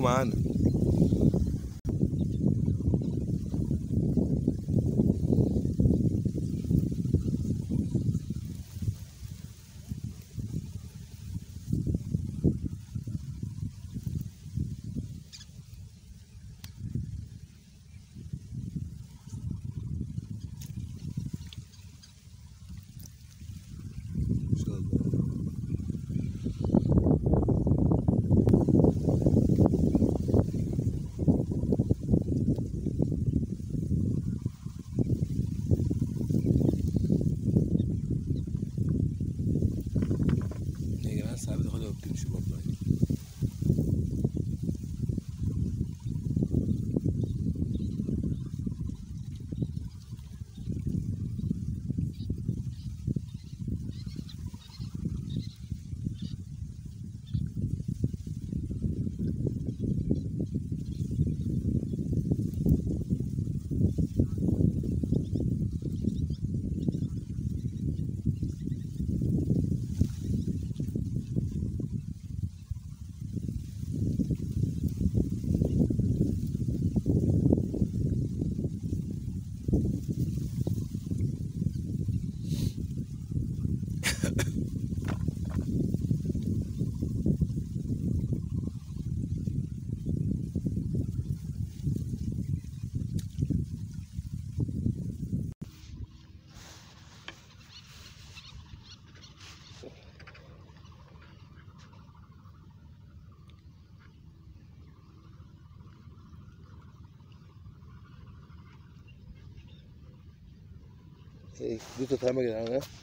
خليكم معانا ان شاء الله يا جماعه ساعات بتاخدها وبتمشي برضه يعني. ايه دي تتعمل يا جدعان ها؟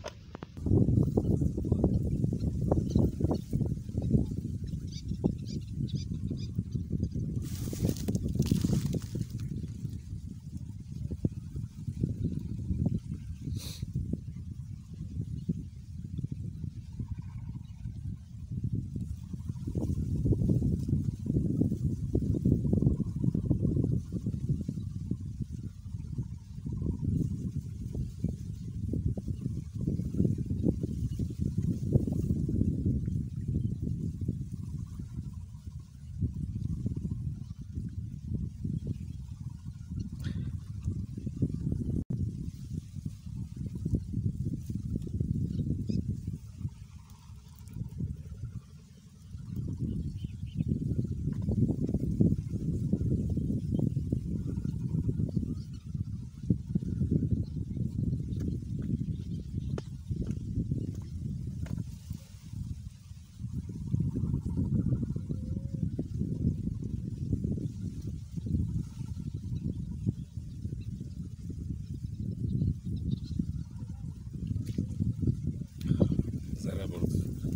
زرع برضه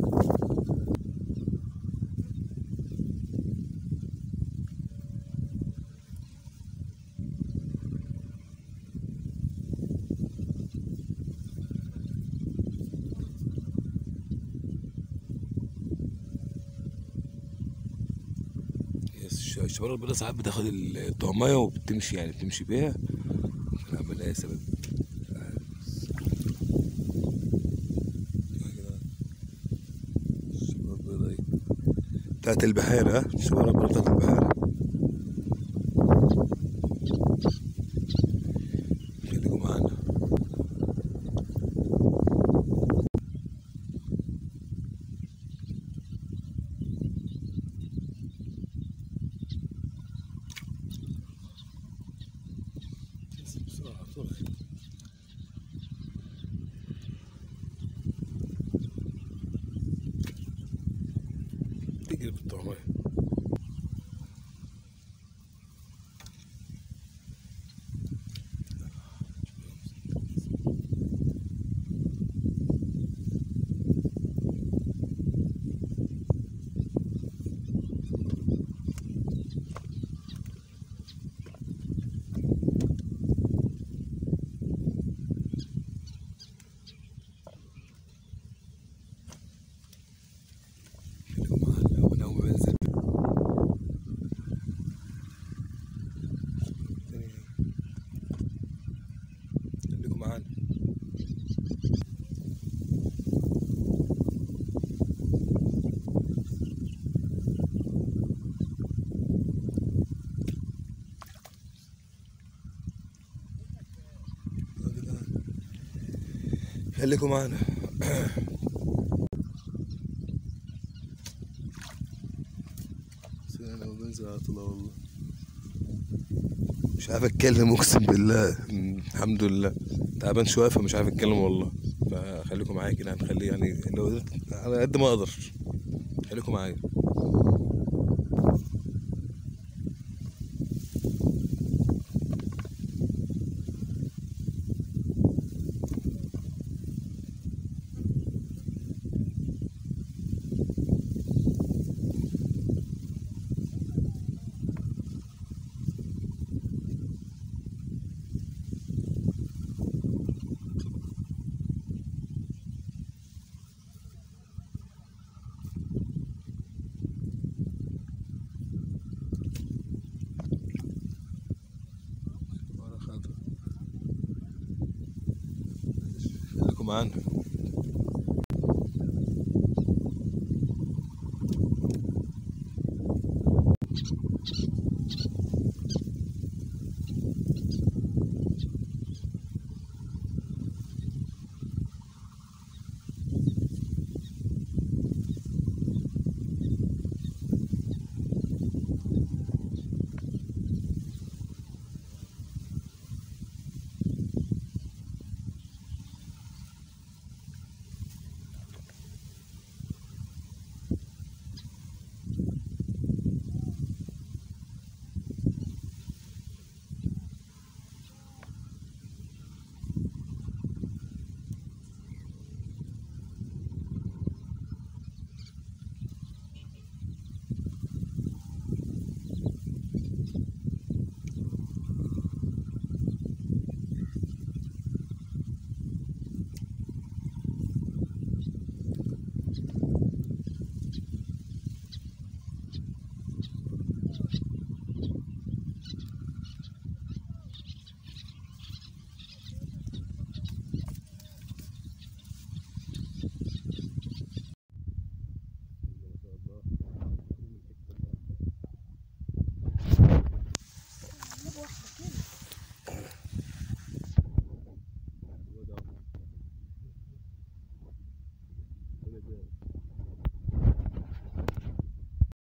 هي الش- الشباب البيضاء ساعات بتاخد الطعمية وبتمشي يعني بتمشي بيها نعمل لها سبب الشباب البيضاء بتاعت البحيرة ها الشباب البيضاء بتاعت البحيرة خليكم معانا بسرعة بسرعة تجري بالطعمية خليكم معانا وانا اول ما انزل خليكم معنا انا بنزل على طول والله مش عارف اتكلم اقسم بالله مم، الحمد لله تعبان شويه فمش عارف اتكلم والله فخليكم معايا كده هنخلي يعني لو قدرت على قد ما اقدر خليكم معايا ورا خضرا خليكم معانا